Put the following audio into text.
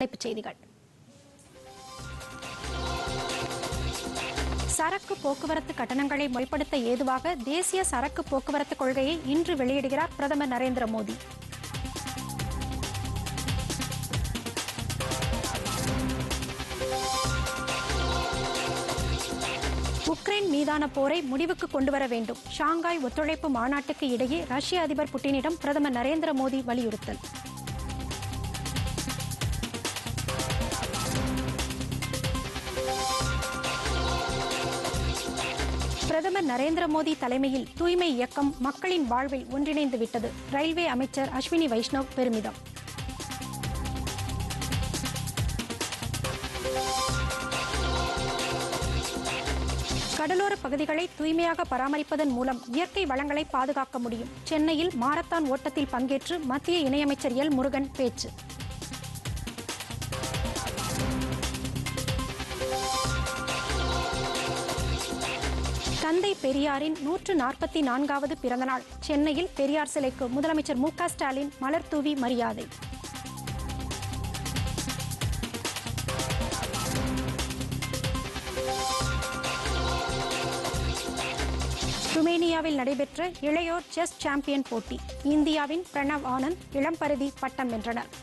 தலைப்புச் செய்திகள் சரக்கு போக்குவரத்து கட்டணங்களை முறைப்படுத்த ஏதுவாக தேசிய சரக்கு போக்குவரத்து கொள்கையை இன்று வெளியிடுகிறார் பிரதமர் நரேந்திர மோடி உக்ரைன் மீதான போரை முடிவுக்கு கொண்டுவர வேண்டும் ஷாங்காய் ஒத்துழைப்பு மாநாட்டுக்கு இடையே ரஷ்ய அதிபர் புட்டினிடம் பிரதமர் நரேந்திர மோடி வலியுறுத்தல் பிரதமர் நரேந்திர மோடி தலைமையில் தூய்மை இயக்கம் மக்களின் வாழ்வில் ஒன்றிணைந்து விட்டது ரயில்வே அமைச்சர் அஸ்வினி வைஷ்ணவ் பெருமிதம் கடலோர பகுதிகளை தூய்மையாக பராமரிப்பதன் மூலம் இயற்கை வளங்களை பாதுகாக்க முடியும் சென்னையில் மாரத்தான் ஓட்டத்தில் பங்கேற்று மத்திய இணையமைச்சர் எல் முருகன் பேச்சு தந்தை பெரியாரின் நூற்று நாற்பத்தி நான்காவது பிறந்தநாள் சென்னையில் பெரியார் சிலைக்கு முதலமைச்சர் மு க ஸ்டாலின் மலர் தூவி மரியாதை ருமேனியாவில் நடைபெற்ற இளையோர் செஸ் சாம்பியன் போட்டி இந்தியாவின் பிரணவ் ஆனந்த் இளம்பருதி பட்டம் வென்றனர்